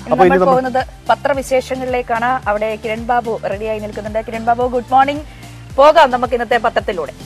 ഇന്ന് അപ്പൊ ഇനി നമ്മൾ നമ്മൾ പോകുന്നത് പത്രവിശേഷങ്ങളിലേക്കാണ് അവിടെ കിരൺ ബാബു റെഡിയായി നിൽക്കുന്നുണ്ട് കിരൺ ബാബു ഗുഡ് മോർണിംഗ് പോകാം നമുക്ക് ഇന്നത്തെ പത്രത്തിലൂടെ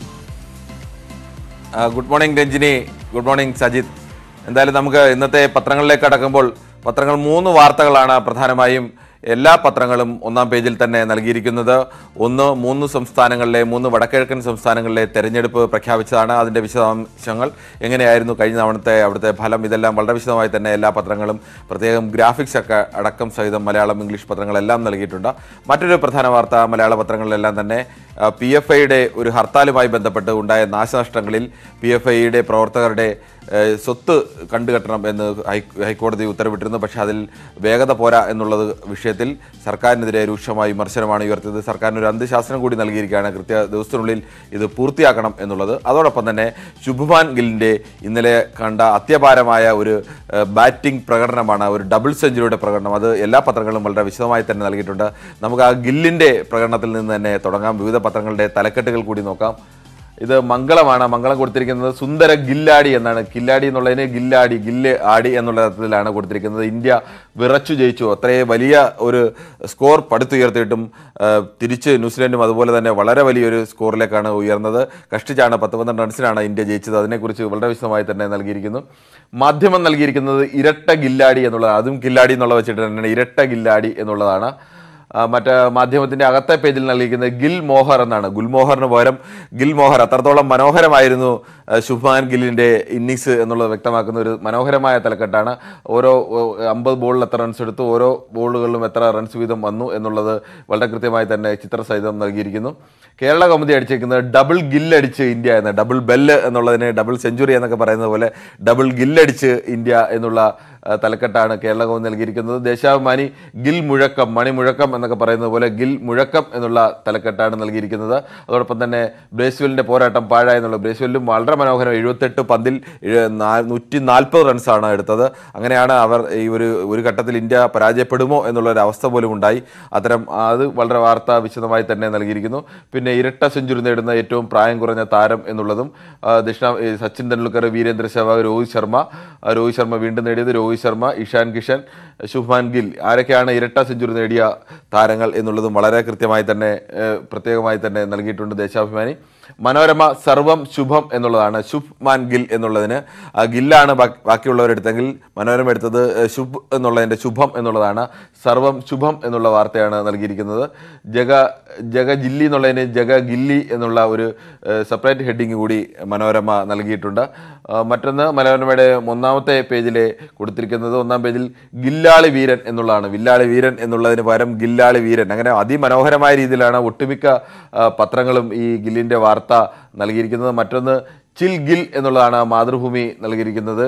ആ, good morning Ranjini good morning Sajith എന്തായാലും നമുക്ക് ഇന്നത്തെ പത്രങ്ങളിലേക്ക് കടക്കുമ്പോൾ പത്രങ്ങൾ മൂന്ന് വാർത്തകളാണ് പ്രധാനമായും എല്ലാ പത്രങ്ങളും ഒന്നാം പേജിൽ തന്നെ നൽകിയിരിക്കുന്നത് ഒന്ന് മൂന്ന് സംസ്ഥാനങ്ങളിലെ മൂന്ന് വടക്കിഴക്കൻ സംസ്ഥാനങ്ങളിലെ തെരഞ്ഞെടുപ്പ് പ്രഖ്യാപിച്ചതാണ് അതിൻ്റെ വിശദാംശങ്ങൾ എങ്ങനെയായിരുന്നു കഴിഞ്ഞ തവണത്തെ അവിടുത്തെ ഫലം ഇതെല്ലാം വളരെ വിശദമായി തന്നെ എല്ലാ പത്രങ്ങളും പ്രത്യേകം ഗ്രാഫിക്സ് ഒക്കെ അടക്കം സഹിതം മലയാളം ഇംഗ്ലീഷ് പത്രങ്ങളെല്ലാം നൽകിയിട്ടുണ്ട് മറ്റൊരു പ്രധാന വാർത്ത മലയാള പത്രങ്ങളിലെല്ലാം തന്നെ പി എഫ് ഐയുടെ ഒരു ഹർത്താലുമായി ബന്ധപ്പെട്ട് ഉണ്ടായ നാശനഷ്ടങ്ങളിൽ പി എഫ് ഐയുടെ പ്രവർത്തകരുടെ ഏഹ്, സ്വത്ത് കണ്ടുകെട്ടണം എന്ന് ഹൈ- ഹൈക്കോടതി ഉത്തരവിട്ടിരുന്നു പക്ഷേ അതിൽ വേഗത പോരാ എന്നുള്ളത് വിഷയത്തിൽ സർക്കാരിനെതിരെ രൂക്ഷമായ വിമർശനമാണ് ഉയർത്തിയത് സർക്കാരിന് ഒരു അന്ത്യശാസനം കൂടി നൽകിയിരിക്കുകയാണ് കൃത്യ ദിവസത്തിനുള്ളിൽ ഇത് പൂർത്തിയാക്കണം എന്നുള്ളത് അതോടൊപ്പം തന്നെ ശുഭ്മാൻ ഗില്ലിൻ്റെ ഇന്നലെ കണ്ട അത്യപാരമായ ഒരു ഏഹ്, ബാറ്റിംഗ് പ്രകടനമാണ് ഒരു ഡബിൾ സെഞ്ചുറിയുടെ പ്രകടനം അത് എല്ലാ പത്രങ്ങളും വളരെ വിശദമായി തന്നെ നൽകിയിട്ടുണ്ട് നമുക്ക് ആ ഗില്ലിൻ്റെ പ്രകടനത്തിൽ നിന്ന് തന്നെ തുടങ്ങാം വിവിധ പത്രങ്ങളുടെ തലക്കെട്ടുകൾ കൂടി നോക്കാം ഇത് മംഗളമാണ് മംഗളം കൊടുത്തിരിക്കുന്നത് സുന്ദര ഗില്ലാടി എന്നാണ് കില്ലാടി എന്നുള്ളതിന് ഗില്ലാടി ഗില്ല് ആടി എന്നുള്ള തരത്തിലാണ് കൊടുത്തിരിക്കുന്നത് ഇന്ത്യ വിറച്ചു ജയിച്ചു അത്രയും വലിയ ഒരു സ്കോർ പടുത്തുയർത്തിയിട്ടും ആ, തിരിച്ച് ന്യൂസിലൻഡും അതുപോലെ തന്നെ വളരെ വലിയൊരു സ്കോറിലേക്കാണ് ഉയർന്നത് കഷ്ടിച്ചാണ് പത്ത് പന്ത്രണ്ട് റൺസിനാണ് ഇന്ത്യ ജയിച്ചത് അതിനെക്കുറിച്ച് വളരെ വിശദമായി തന്നെ നൽകിയിരിക്കുന്നു മാധ്യമം നൽകിയിരിക്കുന്നത് ഇരട്ട ഗില്ലാടി എന്നുള്ളതാണ് അതും കില്ലാടി എന്നുള്ളത് വെച്ചിട്ട് തന്നെയാണ് ഇരട്ട ഗില്ലാടി എന്നുള്ളതാണ് ആ, മറ്റ് മാധ്യമത്തിന്റെ അകത്തെ പേജിൽ നൽകിയിരിക്കുന്നത് ഗിൽ മോഹർ എന്നാണ് ഗുൽമോഹറിന് പകരം ഗിൽ മോഹർ അത്രത്തോളം മനോഹരമായിരുന്നു ആ, ശുഭ്മാൻ ഗില്ലിന്റെ ഇന്നിങ്സ് എന്നുള്ളത് വ്യക്തമാക്കുന്ന ഒരു മനോഹരമായ തലക്കെട്ടാണ് ഓരോ അമ്പത് ബോളിൽ എത്ര റൺസ് എടുത്തു ഓരോ ബോളുകളിലും എത്ര റൺസ് വീതം വന്നു എന്നുള്ളത് വളരെ കൃത്യമായി തന്നെ ചിത്രസഹിതം നൽകിയിരിക്കുന്നു കേരള കൗമുദി അടിച്ചിരിക്കുന്നത് ഡബിൾ ഗില്ലടിച്ച് ഇന്ത്യ എന്ന ഡബിൾ ബെല്ല് എന്നുള്ളതിന് ഡബിൾ സെഞ്ചുറി എന്നൊക്കെ പറയുന്നത് പോലെ ഡബിൾ ഗില്ലടിച്ച് ഇന്ത്യ എന്നുള്ള ആ, തലക്കെട്ടാണ് കേരള കൗമുദി നൽകിയിരിക്കുന്നത് ദേശാഭിമാനി ഗിൽ മുഴക്കം മണിമുഴക്കം എന്നൊക്കെ പറയുന്നത് പോലെ ഗിൽ മുഴക്കം എന്നുള്ള തലക്കെട്ടാണ് നൽകിയിരിക്കുന്നത് അതോടൊപ്പം തന്നെ ബ്രേസ്വെലിന്റെ പോരാട്ടം പാഴ എന്നുള്ള ബ്രേസ്വെല്ലും വളരെ മനോഹരം എഴുപത്തെട്ട് പന്തിൽ എഴു- നാ- നൂറ്റി നാൽപ്പത് റൺസാണ് എടുത്തത് അങ്ങനെയാണ് അവർ ഈ ഒരു ഒരു ഘട്ടത്തിൽ ഇന്ത്യ പരാജയപ്പെടുമോ എന്നുള്ള ഒരു അവസ്ഥ പോലും ഉണ്ടായി അത്തരം അത് വളരെ വാർത്ത വിശദമായി തന്നെ നൽകിയിരിക്കുന്നു പിന്നെ ഇരട്ട സെഞ്ചുറി നേടുന്ന ഏറ്റവും പ്രായം കുറഞ്ഞ താരം എന്നുള്ളതും ആ, ദക്ഷിണ ഈ സച്ചിൻ തെണ്ടുൽക്കർ വീരേന്ദ്ര സെഹ്വാഗ് രോഹിത് ശർമ്മ ആ, രോഹിത് ശർമ്മ വീണ്ടും നേടിയത് രോഹിത് ശർമ്മ ഇഷാൻ കിഷൻ ശുഭ്മാൻ ഗിൽ ആരൊക്കെയാണ് ഇരട്ട സെഞ്ചുറി നേടിയ താരങ്ങൾ എന്നുള്ളതും വളരെ കൃത്യമായി തന്നെ ഏഹ്, പ്രത്യേകമായി തന്നെ നൽകിയിട്ടുണ്ട് ദേശാഭിമാനി മനോരമ സർവം ശുഭം എന്നുള്ളതാണ് ശുഭ്മാൻ ഗിൽ എന്നുള്ളതിന് ആ ഗില്ലാണ് ബാക്കി- ബാക്കിയുള്ളവരെടുത്തെങ്കിൽ മനോരമ എടുത്തത് ഏഹ്, ശുഭ് എന്നുള്ളതിൻ്റെ ശുഭം എന്നുള്ളതാണ് സർവം ശുഭം എന്നുള്ള വാർത്തയാണ് നൽകിയിരിക്കുന്നത് ജഗ ജഗ ജില്ലി എന്നുള്ളതിന് ജഗ ഗില്ലി എന്നുള്ള ഒരു സെപ്പറേറ്റ് ഹെഡിങ് കൂടി മനോരമ നൽകിയിട്ടുണ്ട് ആ, മറ്റൊന്ന് മനോരമയുടെ ഒന്നാമത്തെ പേജിലെ കൊടുത്തിരിക്കുന്നത് ഒന്നാം പേജിൽ ഗില്ലാളി വീരൻ എന്നുള്ളതാണ് വില്ലാളി വീരൻ എന്നുള്ളതിന് പകരം ഗില്ലാളി വീരൻ അങ്ങനെ അതിമനോഹരമായ രീതിയിലാണ് ഒട്ടുമിക്ക ആ, പത്രങ്ങളും ഈ ഗില്ലിൻ്റെ വാർത്ത നൽകിയിരിക്കുന്നത് മറ്റൊന്ന് ചിൽ ഗിൽ എന്നുള്ളതാണ് മാതൃഭൂമി നൽകിയിരിക്കുന്നത്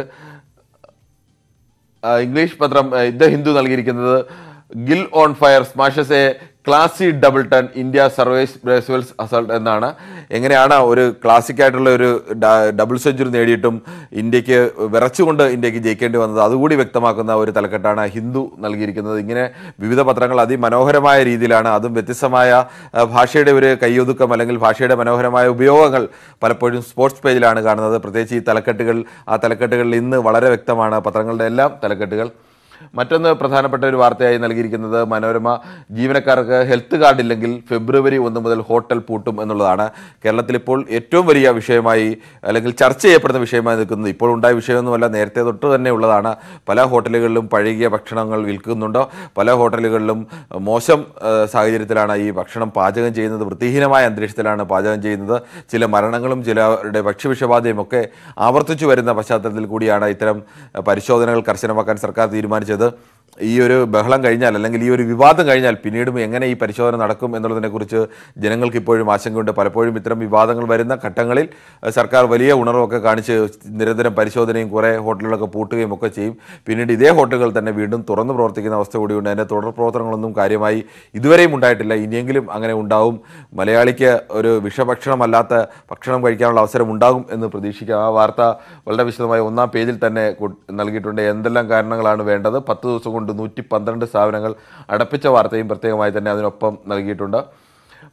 ആ, ഇംഗ്ലീഷ് പത്രം ആ, ദ ഹിന്ദു നൽകിയിരിക്കുന്നത് Gill on fire smashes a classy double ton India survives Bracewell's assault എന്നാണ് എങ്ങനെയാണ് ഒരു ക്ലാസിക് ആയിട്ടുള്ള ഒരു ഡ- ഡബിൾ സെഞ്ചുറി നേടിയിട്ടും ഇന്ത്യക്ക് വിറച്ചുകൊണ്ട് ഇന്ത്യക്ക് ജയിക്കേണ്ടി വന്നത് അതുകൂടി വ്യക്തമാക്കുന്ന ഒരു തലക്കെട്ടാണ് ഹിന്ദു നൽകിയിരിക്കുന്നത് ഇങ്ങനെ വിവിധ പത്രങ്ങൾ അതിമനോഹരമായ രീതിയിലാണ് അതും വ്യത്യസ്തമായ ആ, ഭാഷയുടെ ഒരു കയ്യൊതുക്കം അല്ലെങ്കിൽ ഭാഷയുടെ മനോഹരമായ ഉപയോഗങ്ങൾ പലപ്പോഴും സ്പോർട്സ് പേജിലാണ് കാണുന്നത് പ്രത്യേകിച്ച് ഈ തലക്കെട്ടുകൾ ആ തലക്കെട്ടുകളിൽ ഇന്ന് വളരെ വ്യക്തമാണ് പത്രങ്ങളുടെ എല്ലാം തലക്കെട്ടുകൾ മറ്റൊന്ന് പ്രധാനപ്പെട്ട ഒരു വാർത്തയായി നൽകിയിരിക്കുന്നത് മനോരമ ജീവനക്കാർക്ക് ഹെൽത്ത് കാർഡ് ഇല്ലെങ്കിൽ ഫെബ്രുവരി ഒന്ന് മുതൽ ഹോട്ടൽ പൂട്ടും എന്നുള്ളതാണ് കേരളത്തിൽ ഇപ്പോൾ ഏറ്റവും വലിയ വിഷയമായി അല്ലെങ്കിൽ ചർച്ച ചെയ്യപ്പെടുന്ന വിഷയമായി നിൽക്കുന്നത് ഇപ്പോൾ ഉണ്ടായ വിഷയമൊന്നുമല്ല നേരത്തെ തൊട്ട് തന്നെ ഉള്ളതാണ് പല ഹോട്ടലുകളിലും പഴകിയ ഭക്ഷണങ്ങൾ വിൽക്കുന്നുണ്ടോ പല ഹോട്ടലുകളിലും മോശം ആ, സാഹചര്യത്തിലാണ് ഈ ഭക്ഷണം പാചകം ചെയ്യുന്നത് വൃത്തിഹീനമായ അന്തരീക്ഷത്തിലാണ് പാചകം ചെയ്യുന്നത് ചില മരണങ്ങളും ചിലരുടെ ഭക്ഷ്യവിഷബാധയും ഒക്കെ ആവർത്തിച്ചു വരുന്ന പശ്ചാത്തലത്തിൽ കൂടിയാണ് ഇത്തരം ആ, പരിശോധനകൾ കർശനമാക്കാൻ സർക്കാർ തീരുമാനിച്ചത് ഈ ഒരു ബഹളം കഴിഞ്ഞാൽ അല്ലെങ്കിൽ ഈ ഒരു വിവാദം കഴിഞ്ഞാൽ പിന്നീടും എങ്ങനെ ഈ പരിശോധന നടക്കും എന്നുള്ളതിനെക്കുറിച്ച് ജനങ്ങൾക്ക് ഇപ്പോഴും ആശങ്കയുണ്ട് പലപ്പോഴും ഇത്തരം വിവാദങ്ങൾ വരുന്ന ഘട്ടങ്ങളിൽ അഹ് സർക്കാർ വലിയ ഉണർവൊക്കെ കാണിച്ച് നിരന്തരം പരിശോധനയും കുറേ ഹോട്ടലുകളൊക്കെ പൂട്ടുകയും ഒക്കെ ചെയ്യും പിന്നീട് ഇതേ ഹോട്ടലുകൾ തന്നെ വീണ്ടും തുറന്നു പ്രവർത്തിക്കുന്ന അവസ്ഥ കൂടിയുണ്ട് അതിൻ്റെ തുടർ പ്രവർത്തനങ്ങളൊന്നും കാര്യമായി ഇതുവരെയും ഉണ്ടായിട്ടില്ല ഇനിയെങ്കിലും അങ്ങനെ ഉണ്ടാവും മലയാളിക്ക് ഒരു വിഷഭക്ഷണമല്ലാത്ത ഭക്ഷണം കഴിക്കാനുള്ള അവസരം ഉണ്ടാകും എന്ന് പ്രതീക്ഷിക്കാം ആ വാർത്ത വളരെ വിശദമായി ഒന്നാം പേജിൽ തന്നെ കൊ- നൽകിയിട്ടുണ്ട് എന്തെല്ലാം കാരണങ്ങളാണ് വേണ്ടത് പത്ത് ദിവസം കൊണ്ട് നൂറ്റി പന്ത്രണ്ട് സ്ഥാപനങ്ങൾ അടപ്പിച്ച വാർത്തയും പ്രത്യേകമായി തന്നെ അതിനൊപ്പം നൽകിയിട്ടുണ്ട്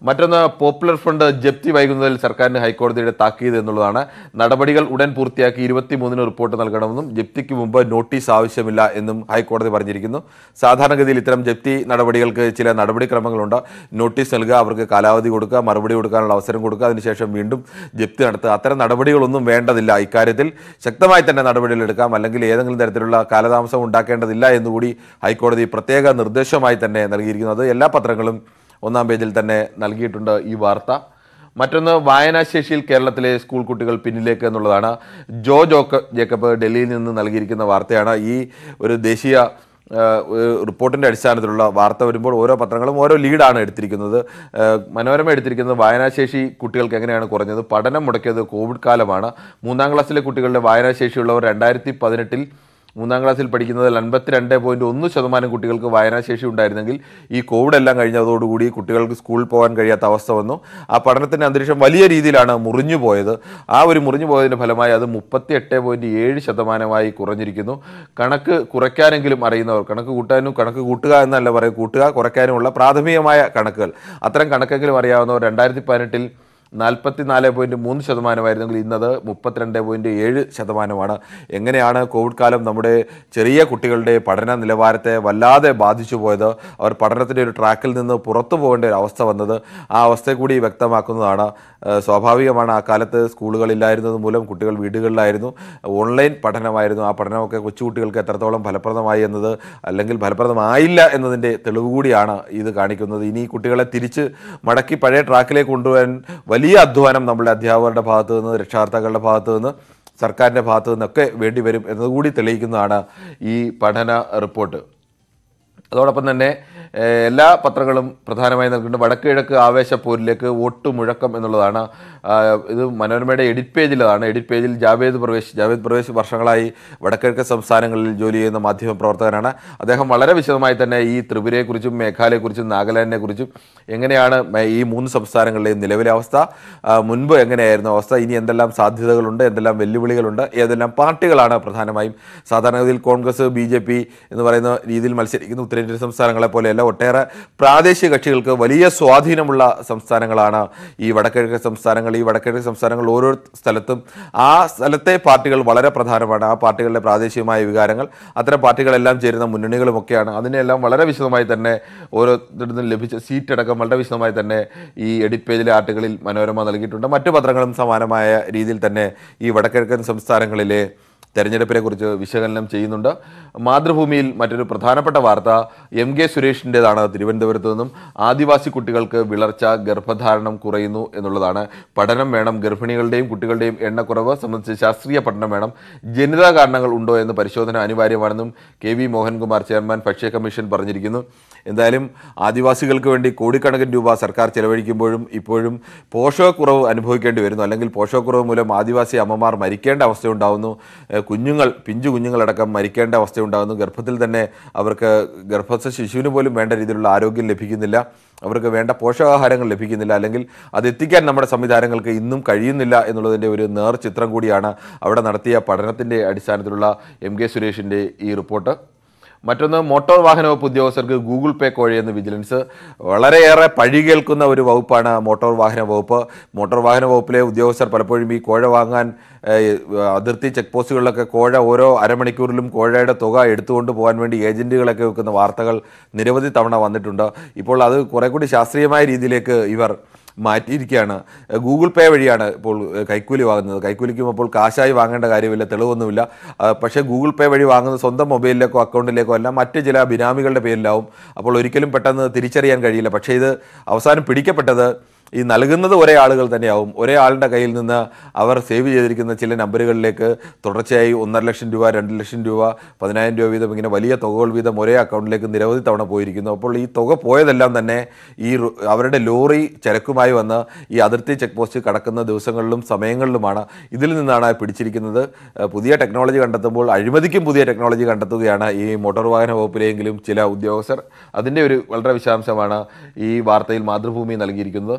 മറ്റൊന്ന് പോപ്പുലർ ഫണ്ട് ജപ്തി വൈകുന്നതിൽ സർക്കാരിന് ഹൈക്കോടതിയുടെ താക്കീത് എന്നുള്ളതാണ് നടപടികൾ ഉടൻ പൂർത്തിയാക്കി ഇരുപത്തിമൂന്നിന് റിപ്പോർട്ട് നൽകണമെന്നും ജപ്തിക്ക് മുമ്പ് നോട്ടീസ് ആവശ്യമില്ല എന്നും ഹൈക്കോടതി പറഞ്ഞിരിക്കുന്നു സാധാരണഗതിയിൽ ഇത്തരം ജപ്തി നടപടികൾക്ക് ചില നടപടിക്രമങ്ങളുണ്ട് നോട്ടീസ് നൽകുക അവർക്ക് കാലാവധി കൊടുക്കുക മറുപടി കൊടുക്കാനുള്ള അവസരം കൊടുക്കുക അതിനുശേഷം വീണ്ടും ജപ്തി നടത്തുക അത്തരം നടപടികളൊന്നും വേണ്ടതില്ല ഇക്കാര്യത്തിൽ ശക്തമായി തന്നെ നടപടികൾ എടുക്കാം അല്ലെങ്കിൽ ഏതെങ്കിലും തരത്തിലുള്ള കാലതാമസം ഉണ്ടാക്കേണ്ടതില്ല എന്നുകൂടി ഹൈക്കോടതി പ്രത്യേക നിർദ്ദേശമായി തന്നെ നൽകിയിരിക്കുന്നത് എല്ലാ പത്രങ്ങളും ഒന്നാം പേജിൽ തന്നെ നൽകിയിട്ടുണ്ട് ഈ വാർത്ത മറ്റൊന്ന് വായനാശേഷിയിൽ കേരളത്തിലെ സ്കൂൾ കുട്ടികൾ പിന്നിലേക്ക് എന്നുള്ളതാണ് ജോ ജോക്ക് ജേക്കബ് ഡൽഹിയിൽ നിന്ന് നൽകിയിരിക്കുന്ന വാർത്തയാണ് ഈ ഒരു ദേശീയ ആ, ഒരു റിപ്പോർട്ടിൻ്റെ അടിസ്ഥാനത്തിലുള്ള വാർത്ത വരുമ്പോൾ ഓരോ പത്രങ്ങളും ഓരോ ലീഡാണ് എടുത്തിരിക്കുന്നത് ആ, മനോരമ എടുത്തിരിക്കുന്നത് വായനാശേഷി കുട്ടികൾക്ക് എങ്ങനെയാണ് കുറഞ്ഞത് പഠനം മുടക്കിയത് കോവിഡ് കാലമാണ് മൂന്നാം ക്ലാസ്സിലെ കുട്ടികളുടെ വായനാശേഷിയുള്ളവർ രണ്ടായിരത്തി പതിനെട്ടിൽ മൂന്നാം ക്ലാസ്സിൽ പഠിക്കുന്നതിൽ അൻപത്തിരണ്ട് പോയിന്റ് ഒന്ന് ശതമാനം കുട്ടികൾക്ക് വായനാശേഷി ഉണ്ടായിരുന്നെങ്കിൽ ഈ കോവിഡ് എല്ലാം കഴിഞ്ഞതോടുകൂടി കുട്ടികൾക്ക് സ്കൂളിൽ പോകാൻ കഴിയാത്ത അവസ്ഥ വന്നു ആ പഠനത്തിൻ്റെ അന്തരീക്ഷം വലിയ രീതിയിലാണ് മുറിഞ്ഞു പോയത് ആ ഒരു മുറിഞ്ഞു പോയതിൻ്റെ ഫലമായി അത് മുപ്പത്തി എട്ട് പോയിന്റ് ഏഴ് ശതമാനമായി കുറഞ്ഞിരിക്കുന്നു കണക്ക് കുറയ്ക്കാനെങ്കിലും അറിയുന്നവർ കണക്ക് കൂട്ടാനും കണക്ക് കൂട്ടുക എന്നല്ല പറയുക കൂട്ടുക കുറയ്ക്കാനുമുള്ള പ്രാഥമികമായ കണക്കുകൾ അത്തരം കണക്കെങ്കിലും അറിയാവുന്നവർ രണ്ടായിരത്തി പതിനെട്ടിൽ നാൽപ്പത്തി നാല് പോയിന്റ് മൂന്ന് ശതമാനമായിരുന്നെങ്കിൽ ഇന്നത് മുപ്പത്തിരണ്ട് പോയിന്റ് ഏഴ് ശതമാനമാണ് എങ്ങനെയാണ് കോവിഡ് കാലം നമ്മുടെ ചെറിയ കുട്ടികളുടെ പഠന നിലവാരത്തെ വല്ലാതെ ബാധിച്ചു പോയത് അവർ പഠനത്തിൻ്റെ ഒരു ട്രാക്കിൽ നിന്ന് പുറത്തു പോകേണ്ട ഒരു അവസ്ഥ വന്നത് ആ അവസ്ഥ കൂടി വ്യക്തമാക്കുന്നതാണ് ഏഹ് സ്വാഭാവികമാണ് ആ കാലത്ത് സ്കൂളുകളില്ലായിരുന്നത് മൂലം കുട്ടികൾ വീടുകളിലായിരുന്നു ഓൺലൈൻ പഠനമായിരുന്നു ആ പഠനമൊക്കെ കൊച്ചുകുട്ടികൾക്ക് എത്രത്തോളം ഫലപ്രദമായി എന്നത് അല്ലെങ്കിൽ ഫലപ്രദമായില്ല എന്നതിൻ്റെ തെളിവ് കൂടിയാണ് ഇത് കാണിക്കുന്നത് ഇനി ഈ കുട്ടികളെ തിരിച്ച് മടക്കി പഴയ ട്രാക്കിലേക്ക് കൊണ്ടുവരാൻ വലിയ അധ്വാനം നമ്മുടെ അധ്യാപകരുടെ ഭാഗത്തു നിന്ന് രക്ഷാകർത്താക്കളുടെ ഭാഗത്തു നിന്ന് സർക്കാരിൻ്റെ ഭാഗത്തു നിന്നൊക്കെ വേണ്ടി വരും എന്നതുകൂടി തെളിയിക്കുന്നതാണ് ഈ പഠന റിപ്പോർട്ട് അതോടൊപ്പം തന്നെ ഏഹ്, എല്ലാ പത്രങ്ങളും പ്രധാനമായി നൽകുന്നുണ്ട് വടക്ക് കിഴക്ക് ആവേശപ്പോരിലേക്ക് വോട്ട് മുഴക്കം എന്നുള്ളതാണ് ആ, ഇത് മനോരമയുടെ എഡിറ്റ് പേജിലതാണ് എഡിറ്റ് പേജിൽ ജാവേദ് പ്രവേശ് ജാവേദ് പ്രവേശ് വർഷങ്ങളായി വടക്കിഴക്ക് സംസ്ഥാനങ്ങളിൽ ജോലി ചെയ്യുന്ന മാധ്യമ പ്രവർത്തകനാണ് അദ്ദേഹം വളരെ വിശദമായി തന്നെ ഈ ത്രിപുരയെക്കുറിച്ചും മേഘാലയെക്കുറിച്ചും നാഗാലാൻഡിനെക്കുറിച്ചും എങ്ങനെയാണ് മേ- ഈ മൂന്ന് സംസ്ഥാനങ്ങളിലെയും നിലവിലെ അവസ്ഥ ആ, മുൻപ് എങ്ങനെയായിരുന്നു അവസ്ഥ ഇനി എന്തെല്ലാം സാധ്യതകളുണ്ട് എന്തെല്ലാം വെല്ലുവിളികളുണ്ട് ഏതെല്ലാം പാർട്ടികളാണ് പ്രധാനമായും സാധാരണഗതിയിൽ കോൺഗ്രസ് ബി ജെ പി എന്ന് പറയുന്ന രീതിയിൽ മത്സരിക്കുന്ന ഉത്തരേന്ത്യൻ സംസ്ഥാനങ്ങളെ പോലെയല്ല ഒട്ടേറെ പ്രാദേശിക കക്ഷികൾക്ക് വലിയ സ്വാധീനമുള്ള സംസ്ഥാനങ്ങളാണ് ഈ വടക്കിഴക്ക് സംസ്ഥാനങ്ങൾ ഈ വടക്കിഴക്ക് സംസ്ഥാനങ്ങൾ ഓരോ സ്ഥലത്തും ആ സ്ഥലത്തെ പാർട്ടികൾ വളരെ പ്രധാനമാണ് ആ പാർട്ടികളുടെ പ്രാദേശികമായ വികാരങ്ങൾ അത്തരം പാർട്ടികളെല്ലാം ചേരുന്ന മുന്നണികളുമൊക്കെയാണ് അതിനെല്ലാം വളരെ വിശദമായി തന്നെ ഓരോരുത്തരിൽ ലഭിച്ച സീറ്റ് അടക്കം വളരെ വിശദമായി തന്നെ ഈ എഡിറ്റ് പേജിലെ ആർട്ടുകളിൽ മനോരമ നൽകിയിട്ടുണ്ട് മറ്റു പത്രങ്ങളും സമാനമായ രീതിയിൽ തന്നെ ഈ വടക്കിഴക്കൻ സംസ്ഥാനങ്ങളിലെ തെരഞ്ഞെടുപ്പിനെ കുറിച്ച് വിശകലനം ചെയ്യുന്നുണ്ട് മാതൃഭൂമിയിൽ മറ്റൊരു പ്രധാനപ്പെട്ട വാർത്ത എം കെ സുരേഷിൻ്റെതാണ് തിരുവനന്തപുരത്ത് നിന്നും ആദിവാസി കുട്ടികൾക്ക് വിളർച്ച ഗർഭധാരണം കുറയുന്നു എന്നുള്ളതാണ് പഠനം വേണം ഗർഭിണികളുടെയും കുട്ടികളുടെയും എണ്ണക്കുറവ് സംബന്ധിച്ച് ശാസ്ത്രീയ പഠനം വേണം ജനിതക കാരണങ്ങൾ ഉണ്ടോ എന്ന് പരിശോധന അനിവാര്യമാണെന്നും കെ വി മോഹൻകുമാർ ചെയർമാൻ ഭക്ഷ്യ കമ്മീഷൻ പറഞ്ഞിരിക്കുന്നു എന്തായാലും ആദിവാസികൾക്ക് വേണ്ടി കോടിക്കണക്കിന് രൂപ സർക്കാർ ചെലവഴിക്കുമ്പോഴും ഇപ്പോഴും പോഷകക്കുറവ് അനുഭവിക്കേണ്ടി വരുന്നു അല്ലെങ്കിൽ പോഷകക്കുറവ് മൂലം ആദിവാസി അമ്മമാർ മരിക്കേണ്ട അവസ്ഥയുണ്ടാകുന്നു ഏഹ് കുഞ്ഞുങ്ങൾ പിഞ്ചു കുഞ്ഞുങ്ങളടക്കം മരിക്കേണ്ട അവസ്ഥയുണ്ടാകുന്നു ഗർഭത്തിൽ തന്നെ അവർക്ക് ഗർഭസ്ഥ ശിശുവിന് പോലും വേണ്ട രീതിയിലുള്ള ആരോഗ്യം ലഭിക്കുന്നില്ല അവർക്ക് വേണ്ട പോഷകാഹാരങ്ങൾ ലഭിക്കുന്നില്ല അല്ലെങ്കിൽ അത് എത്തിക്കാൻ നമ്മുടെ സംവിധാനങ്ങൾക്ക് ഇന്നും കഴിയുന്നില്ല എന്നുള്ളതിൻ്റെ ഒരു നേർ ചിത്രം കൂടിയാണ് അവിടെ നടത്തിയ പഠനത്തിൻ്റെ അടിസ്ഥാനത്തിലുള്ള എം കെ സുരേഷിൻ്റെ ഈ റിപ്പോർട്ട് മറ്റൊന്ന് മോട്ടോർ വാഹന വകുപ്പ് ഉദ്യോഗസ്ഥർക്ക് ഗൂഗിൾ പേ കോഴയെന്ന് വിജിലൻസ് വളരെയേറെ പഴി കേൾക്കുന്ന ഒരു വകുപ്പാണ് മോട്ടോർ വാഹന വകുപ്പ് മോട്ടോർ വാഹന വകുപ്പിലെ ഉദ്യോഗസ്ഥർ പലപ്പോഴും ഈ കോഴ വാങ്ങാൻ ഏഹ്, അതിർത്തി ചെക്ക് പോസ്റ്റുകളിലൊക്കെ കോഴ ഓരോ അരമണിക്കൂറിലും കോഴയുടെ തുക എടുത്തുകൊണ്ട് പോകാൻ വേണ്ടി ഏജന്റുകളൊക്കെ വെക്കുന്ന വാർത്തകൾ നിരവധി തവണ വന്നിട്ടുണ്ട് ഇപ്പോൾ അത് കുറെ കൂടി ശാസ്ത്രീയമായ രീതിയിലേക്ക് ഇവർ മാറ്റിയിരിക്കുകയാണ് ഏഹ് ഗൂഗിൾ പേ വഴിയാണ് ഇപ്പോൾ ഏഹ് കൈക്കൂലി വാങ്ങുന്നത് കൈക്കൂലിക്കും അപ്പോൾ കാശായി വാങ്ങേണ്ട കാര്യമില്ല തെളിവൊന്നുമില്ല ആ, പക്ഷേ ഗൂഗിൾ പേ വഴി വാങ്ങുന്നത് സ്വന്തം മൊബൈലിലേക്കോ അക്കൗണ്ടിലേക്കോ അല്ല മറ്റ് ചില ബിനാമികളുടെ പേരിലാവും അപ്പോൾ ഒരിക്കലും പെട്ടെന്ന് തിരിച്ചറിയാൻ കഴിയില്ല പക്ഷേ ഇത് അവസാനം പിടിക്കപ്പെട്ടത് ഈ നൽകുന്നത് ഒരേ ആളുകൾ തന്നെയാവും ഒരേ ആളുടെ കയ്യിൽ നിന്ന് അവർ സേവ് ചെയ്തിരിക്കുന്ന ചില നമ്പറുകളിലേക്ക് തുടർച്ചയായി ഒന്നര ലക്ഷം രൂപ രണ്ട് ലക്ഷം രൂപ പതിനായിരം രൂപ വീതം ഇങ്ങനെ വലിയ തുകകൾ വീതം ഒരേ അക്കൗണ്ടിലേക്ക് നിരവധി തവണ പോയിരിക്കുന്നു അപ്പോൾ ഈ തുക പോയതെല്ലാം തന്നെ ഈ റു- അവരുടെ ലോറി ചരക്കുമായി വന്ന് ഈ അതിർത്തി ചെക്ക് പോസ്റ്റ് കടക്കുന്ന ദിവസങ്ങളിലും സമയങ്ങളിലുമാണ് ഇതിൽ നിന്നാണ് പിടിച്ചിരിക്കുന്നത് ഏഹ് പുതിയ ടെക്നോളജി കണ്ടെത്തുമ്പോൾ അഴിമതിക്കും പുതിയ ടെക്നോളജി കണ്ടെത്തുകയാണ് ഈ മോട്ടോർ വാഹന വകുപ്പിലെങ്കിലും ചില ഉദ്യോഗസ്ഥർ അതിൻ്റെ ഒരു വളരെ വിശദാംശമാണ് ഈ വാർത്തയിൽ മാതൃഭൂമി നൽകിയിരിക്കുന്നത്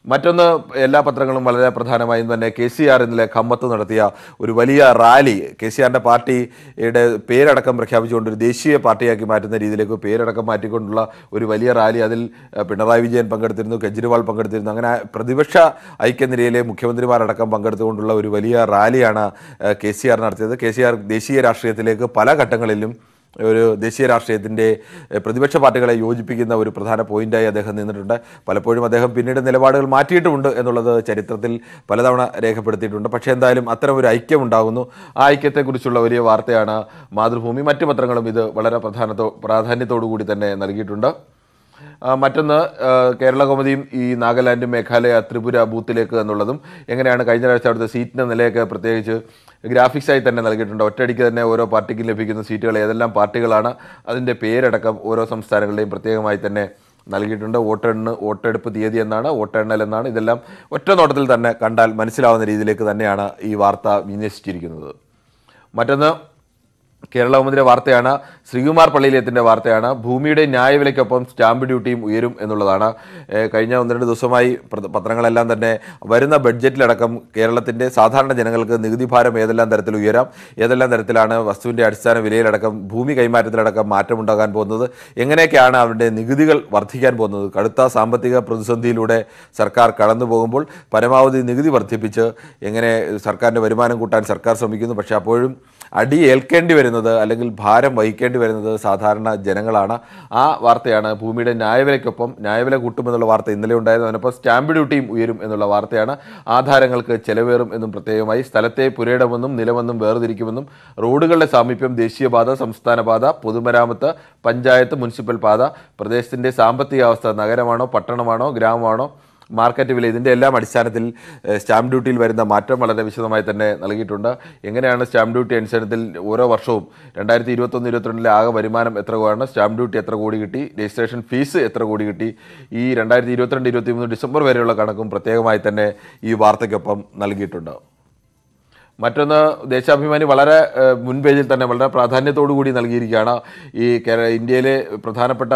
മറ്റൊന്ന് എല്ലാ പത്രങ്ങളും വളരെ പ്രധാനമായും തന്നെ കെ സി ആർ ഇന്നലെ ഖമ്മത്ത് നടത്തിയ ഒരു വലിയ റാലി കെ സി ആറിൻ്റെ പാർട്ടിയുടെ പേരടക്കം പ്രഖ്യാപിച്ചുകൊണ്ട് ഒരു ദേശീയ പാർട്ടിയാക്കി മാറ്റുന്ന രീതിയിലേക്ക് പേരടക്കം മാറ്റിക്കൊണ്ടുള്ള ഒരു വലിയ റാലി അതിൽ ഏഹ്, പിണറായി വിജയൻ പങ്കെടുത്തിരുന്നു കെജ്രിവാൾ പങ്കെടുത്തിരുന്നു അങ്ങനെ പ്രതിപക്ഷ ഐക്യനിരയിലെ മുഖ്യമന്ത്രിമാരടക്കം പങ്കെടുത്തുകൊണ്ടുള്ള ഒരു വലിയ റാലിയാണ് ഏഹ്, കെ സി ആർ നടത്തിയത് കെ സി ആർ ദേശീയ രാഷ്ട്രീയത്തിലേക്ക് പല ഘട്ടങ്ങളിലും ഒരു ദേശീയ രാഷ്ട്രീയത്തിൻ്റെ എഹ്, പ്രതിപക്ഷ പാർട്ടികളെ യോജിപ്പിക്കുന്ന ഒരു പ്രധാന പോയിന്റായി അദ്ദേഹം നിന്നിട്ടുണ്ട് പലപ്പോഴും അദ്ദേഹം പിന്നീട് നിലപാടുകൾ മാറ്റിയിട്ടുമുണ്ട് എന്നുള്ളത് ചരിത്രത്തിൽ പലതവണ രേഖപ്പെടുത്തിയിട്ടുണ്ട് പക്ഷേ എന്തായാലും അത്തരം ഒരു ഐക്യം ഉണ്ടാകുന്നു ആ ഐക്യത്തെക്കുറിച്ചുള്ള വലിയ വാർത്തയാണ് മാതൃഭൂമി മറ്റു പത്രങ്ങളും ഇത് വളരെ പ്രധാനത്തോ പ്രാധാന്യത്തോടു കൂടി തന്നെ നൽകിയിട്ടുണ്ട് ആ, മറ്റൊന്ന് ആ, കേരള കൗമുദിയും ഈ നാഗാലാൻഡ് മേഘാലയ ത്രിപുര ബൂത്തിലേക്ക് എന്നുള്ളതും എങ്ങനെയാണ് കഴിഞ്ഞ ആഴ്ച അവിടുത്തെ സീറ്റിൻ്റെ നിലയൊക്കെ പ്രത്യേകിച്ച് ഗ്രാഫിക്സായി തന്നെ നൽകിയിട്ടുണ്ട് ഒറ്റയടിക്ക് തന്നെ ഓരോ പാർട്ടിക്കും ലഭിക്കുന്ന സീറ്റുകൾ ഏതെല്ലാം പാർട്ടികളാണ് അതിൻ്റെ പേരടക്കം ഓരോ സംസ്ഥാനങ്ങളുടെയും പ്രത്യേകമായി തന്നെ നൽകിയിട്ടുണ്ട് വോട്ടെണ്ണ് വോട്ടെടുപ്പ് തീയതി എന്നാണ് വോട്ടെണ്ണൽ എന്നാണ് ഇതെല്ലാം ഒറ്റ നോട്ടത്തിൽ തന്നെ കണ്ടാൽ മനസ്സിലാവുന്ന രീതിയിലേക്ക് തന്നെയാണ് ഈ വാർത്ത വിന്യസിച്ചിരിക്കുന്നത് മറ്റൊന്ന് കേരള കൗമുദിയുടെ വാർത്തയാണ് ശ്രീകുമാർ പള്ളിയിലേത്തിൻ്റെ വാർത്തയാണ് ഭൂമിയുടെ ന്യായവിലയ്ക്കൊപ്പം സ്റ്റാമ്പ് ഡ്യൂട്ടിയും ഉയരും എന്നുള്ളതാണ് ഏഹ് കഴിഞ്ഞ ഒന്ന് രണ്ട് ദിവസമായി പ്ര- പത്രങ്ങളെല്ലാം തന്നെ വരുന്ന ബഡ്ജറ്റിലടക്കം കേരളത്തിൻ്റെ സാധാരണ ജനങ്ങൾക്ക് നികുതി ഭാരം ഏതെല്ലാം തരത്തിൽ ഉയരാം ഏതെല്ലാം തരത്തിലാണ് വസ്തുവിൻ്റെ അടിസ്ഥാന വിലയിലടക്കം ഭൂമി കൈമാറ്റത്തിലടക്കം മാറ്റമുണ്ടാകാൻ പോകുന്നത് എങ്ങനെയൊക്കെയാണ് അവരുടെ നികുതികൾ വർദ്ധിക്കാൻ പോകുന്നത് കടുത്ത സാമ്പത്തിക പ്രതിസന്ധിയിലൂടെ സർക്കാർ കടന്നു പോകുമ്പോൾ പരമാവധി നികുതി വർദ്ധിപ്പിച്ച് എങ്ങനെ സർക്കാരിൻ്റെ വരുമാനം കൂട്ടാൻ സർക്കാർ ശ്രമിക്കുന്നു പക്ഷേ അപ്പോഴും അടി ഏൽക്കേണ്ടി വരുന്നത് അല്ലെങ്കിൽ ഭാരം വഹിക്കേണ്ടി വരുന്നത് സാധാരണ ജനങ്ങളാണ് ആ വാർത്തയാണ് ഭൂമിയുടെ ന്യായവിലയ്ക്കൊപ്പം ന്യായവില കൂട്ടുമെന്നുള്ള വാർത്ത ഇന്നലെ ഉണ്ടായത് അതിനൊപ്പം സ്റ്റാമ്പ് ഡ്യൂട്ടിയും ഉയരും എന്നുള്ള വാർത്തയാണ് ആധാരങ്ങൾക്ക് ചെലവേറും എന്നും പ്രത്യേകമായി സ്ഥലത്തെ പുരയിടമെന്നും നിലമെന്നും വേർതിരിക്കുമെന്നും റോഡുകളുടെ സാമീപ്യം ദേശീയപാത സംസ്ഥാന പാത പൊതുമരാമത്ത് പഞ്ചായത്ത് മുനിസിപ്പൽ പാത പ്രദേശത്തിൻ്റെ സാമ്പത്തികാവസ്ഥ നഗരമാണോ പട്ടണമാണോ ഗ്രാമമാണോ മാർക്കറ്റ് വില ഇതിൻ്റെ എല്ലാം അടിസ്ഥാനത്തിൽ ഏഹ്, സ്റ്റാമ്പ് ഡ്യൂട്ടിയിൽ വരുന്ന മാറ്റം വളരെ വിശദമായി തന്നെ നൽകിയിട്ടുണ്ട് എങ്ങനെയാണ് സ്റ്റാമ്പ് ഡ്യൂട്ടി അടിസ്ഥാനത്തിൽ ഓരോ വർഷവും രണ്ടായിരത്തി ഇരുപത്തൊന്ന് ഇരുപത്തിരണ്ടിലെ ആകെ വരുമാനം എത്ര രൂപയാണ് സ്റ്റാമ്പ് ഡ്യൂട്ടി എത്ര കോടി കിട്ടി രജിസ്ട്രേഷൻ ഫീസ് എത്ര കോടി കിട്ടി ഈ രണ്ടായിരത്തി ഇരുപത്തിരണ്ട് ഇരുപത്തിമൂന്ന് ഡിസംബർ വരെയുള്ള കണക്കും പ്രത്യേകമായി തന്നെ ഈ വാർത്തയ്ക്കൊപ്പം നൽകിയിട്ടുണ്ട് മറ്റൊന്ന് ദേശാഭിമാനി വളരെ ഏഹ്, മുൻ പേജിൽ തന്നെ വളരെ പ്രാധാന്യത്തോടു കൂടി നൽകിയിരിക്കുകയാണ് ഈ കേര ഇന്ത്യയിലെ പ്രധാനപ്പെട്ട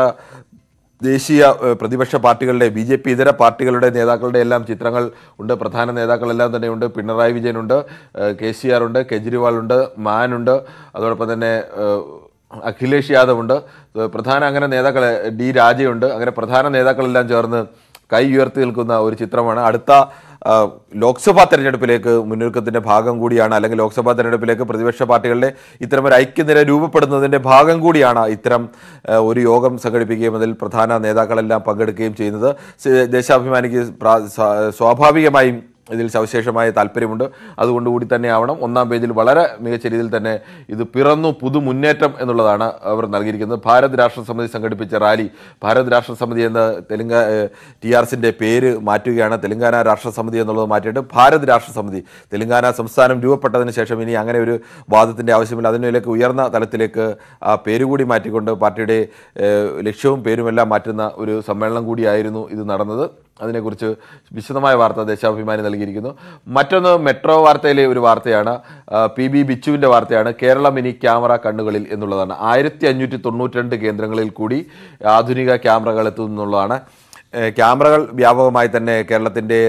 ദേശീയ ഏഹ്, പ്രതിപക്ഷ പാർട്ടികളുടെ ബി ജെ പി ഇതര പാർട്ടികളുടെ നേതാക്കളുടെ എല്ലാം ചിത്രങ്ങൾ ഉണ്ട് പ്രധാന നേതാക്കളെല്ലാം തന്നെ ഉണ്ട് പിണറായി വിജയനുണ്ട് ഏഹ്, കെ സി ആർ ഉണ്ട് കെജ്രിവാൾ ഉണ്ട് മാനുണ്ട് അതോടൊപ്പം തന്നെ ഏഹ്, അഖിലേഷ് യാദവ് ഉണ്ട് ഏഹ്, പ്രധാന അങ്ങനെ നേതാക്കൾ ഡി രാജയുണ്ട് അങ്ങനെ പ്രധാന നേതാക്കളെല്ലാം ചേർന്ന് കൈ ഉയർത്തി നിൽക്കുന്ന ഒരു ചിത്രമാണ് അടുത്ത ആ, ലോക്സഭാ തെരഞ്ഞെടുപ്പിലേക്ക് മുന്നൊരുക്കത്തിന്റെ ഭാഗം കൂടിയാണ് അല്ലെങ്കിൽ ലോക്സഭാ തെരഞ്ഞെടുപ്പിലേക്ക് പ്രതിപക്ഷ പാർട്ടികളുടെ ഇത്തരം ഒരു ഐക്യനിര രൂപപ്പെടുന്നതിന്റെ ഭാഗം കൂടിയാണ് ഇത്തരം ആ, ഒരു യോഗം സംഘടിപ്പിക്കുകയും അതിൽ പ്രധാന നേതാക്കളെല്ലാം പങ്കെടുക്കുകയും ചെയ്യുന്നത് സ- ദേശാഭിമാനിക്ക് പ്രാ- സ്വാ- സ്വാഭാവികമായും ഇതിൽ സവിശേഷമായ താല്പര്യമുണ്ട് അതുകൊണ്ട് കൂടി തന്നെ ആവണം ഒന്നാം പേജിൽ വളരെ മികച്ച രീതിയിൽ തന്നെ ഇത് പിറന്നു പുതു മുന്നേറ്റം എന്നുള്ളതാണ് അവർ നൽകിയിരിക്കുന്നത് ഭാരത് രാഷ്ട്ര സമിതി സംഘടിപ്പിച്ച റാലി ഭാരത് രാഷ്ട്ര സമിതി എന്ന തെലുങ്ക ടി ആർ എസിൻ്റെ പേര് മാറ്റുകയാണ് തെലുങ്കാന രാഷ്ട്ര സമിതി എന്നുള്ളത് മാറ്റിയിട്ട് ഭാരത് രാഷ്ട്ര സമിതി തെലുങ്കാന സംസ്ഥാനം രൂപപ്പെട്ടതിന് ശേഷം ഇനി അങ്ങനെ ഒരു വാദത്തിൻ്റെ ആവശ്യമില്ല അതിനിലേക്ക് ഉയർന്ന തലത്തിലേക്ക് ആ പേര് കൂടി മാറ്റിക്കൊണ്ട് പാർട്ടിയുടെ ഏഹ്, ലക്ഷ്യവും പേരുമെല്ലാം മാറ്റുന്ന ഒരു സമ്മേളനം കൂടിയായിരുന്നു ഇത് നടന്നത് അതിനെക്കുറിച്ച് വിശദമായ വാർത്ത ദേശാഭിമാനി നൽകിയിരിക്കുന്നു മറ്റൊന്ന് മെട്രോ വാർത്തയിലെ ഒരു വാർത്തയാണ് ആ, പി ബി ബിച്ചുവിൻ്റെ വാർത്തയാണ് കേരളം ഇനി ക്യാമറ കണ്ണുകളിൽ എന്നുള്ളതാണ് ആയിരത്തി അഞ്ഞൂറ്റി തൊണ്ണൂറ്റിരണ്ട് കേന്ദ്രങ്ങളിൽ കൂടി ആധുനിക ക്യാമറകൾ എത്തുന്നു എന്നുള്ളതാണ് ഏഹ് ക്യാമറകൾ വ്യാപകമായി തന്നെ കേരളത്തിൻ്റെ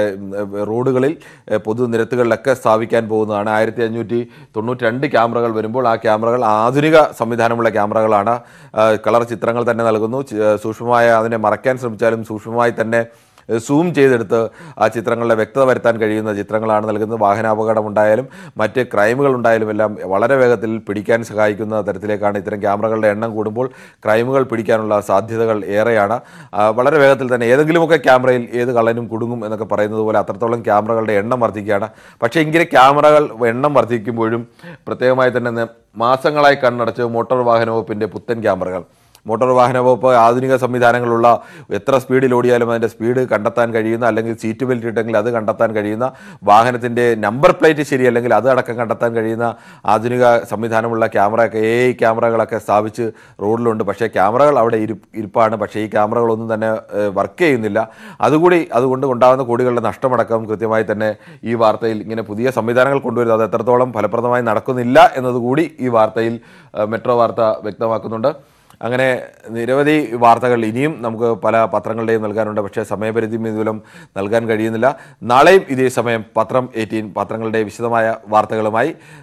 ഏഹ് റോഡുകളിൽ ഏഹ് പൊതുനിരത്തുകളിലൊക്കെ സ്ഥാപിക്കാൻ പോകുന്നതാണ് ആയിരത്തി അഞ്ഞൂറ്റി തൊണ്ണൂറ്റി രണ്ട് ക്യാമറകൾ വരുമ്പോൾ ആ ക്യാമറകൾ ആധുനിക സംവിധാനമുള്ള ക്യാമറകളാണ് ഏഹ് കളർ ചിത്രങ്ങൾ തന്നെ നൽകുന്നു ചി- ഏഹ് സൂക്ഷ്മമായ അതിനെ മറയ്ക്കാൻ ശ്രമിച്ചാലും സൂക്ഷ്മമായി തന്നെ സൂം ചെയ്തെടുത്ത് ആ ചിത്രങ്ങളുടെ വ്യക്തത വരുത്താൻ കഴിയുന്ന ചിത്രങ്ങളാണ് നൽകുന്നത് വാഹനാപകടം ഉണ്ടായാലും മറ്റ് ക്രൈമുകൾ ഉണ്ടായാലും എല്ലാം വളരെ വേഗത്തിൽ പിടിക്കാൻ സഹായിക്കുന്ന തരത്തിലേക്കാണ് ഇത്തരം ക്യാമറകളുടെ എണ്ണം കൂടുമ്പോൾ ക്രൈമുകൾ പിടിക്കാനുള്ള സാധ്യതകൾ ഏറെയാണ് ആ, വളരെ വേഗത്തിൽ തന്നെ ഏതെങ്കിലുമൊക്കെ ക്യാമറയിൽ ഏത് കള്ളനും കുടുങ്ങും എന്നൊക്കെ പറയുന്നത് പോലെ അത്രത്തോളം ക്യാമറകളുടെ എണ്ണം വർദ്ധിക്കുകയാണ് പക്ഷേ ഇങ്ങനെ ക്യാമറകൾ എണ്ണം വർദ്ധിക്കുമ്പോഴും പ്രത്യേകമായി തന്നെ ന- മാസങ്ങളായി കണ്ണടച്ച് മോട്ടോർ വാഹന വകുപ്പിൻ്റെ പുത്തൻ ക്യാമറകൾ മോട്ടോർ വാഹന വകുപ്പ് ആധുനിക സംവിധാനങ്ങളുള്ള എത്ര സ്പീഡിൽ ഓടിയാലും അതിൻ്റെ സ്പീഡ് കണ്ടെത്താൻ കഴിയുന്ന അല്ലെങ്കിൽ സീറ്റ് ബെൽറ്റ് ഇട്ടെങ്കിൽ അത് കണ്ടെത്താൻ കഴിയുന്ന വാഹനത്തിൻ്റെ നമ്പർ പ്ലേറ്റ് ശരിയല്ലെങ്കിൽ അത് അടക്കം കണ്ടെത്താൻ കഴിയുന്ന ആധുനിക സംവിധാനമുള്ള ക്യാമറയൊക്കെ എ ഐ ക്യാമറകളൊക്കെ സ്ഥാപിച്ച് റോഡിലുണ്ട് പക്ഷേ ക്യാമറകൾ അവിടെ ഇരു ഇരിപ്പാണ് പക്ഷേ ഈ ക്യാമറകളൊന്നും തന്നെ വർക്ക് ചെയ്യുന്നില്ല അതുകൂടി അതുകൊണ്ട് ഉണ്ടാകുന്ന കോടികളുടെ നഷ്ടമടക്കം കൃത്യമായി തന്നെ ഈ വാർത്തയിൽ ഇങ്ങനെ പുതിയ സംവിധാനങ്ങൾ കൊണ്ടുവരുന്നത് അത് എത്രത്തോളം ഫലപ്രദമായി നടക്കുന്നില്ല എന്നതുകൂടി ഈ വാർത്തയിൽ ഏഹ്, മെട്രോ വാർത്ത വ്യക്തമാക്കുന്നുണ്ട് അങ്ങനെ നിരവധി വാർത്തകൾ ഇനിയും നമുക്ക് പല പത്രങ്ങളുടെയും നൽകാനുണ്ട് പക്ഷേ സമയപരിധി മൂലം നൽകാൻ കഴിയുന്നില്ല നാളെയും ഇതേ സമയം പത്രം എയ്റ്റീൻ പത്രങ്ങളുടെ വിശദമായ വാർത്തകളുമായി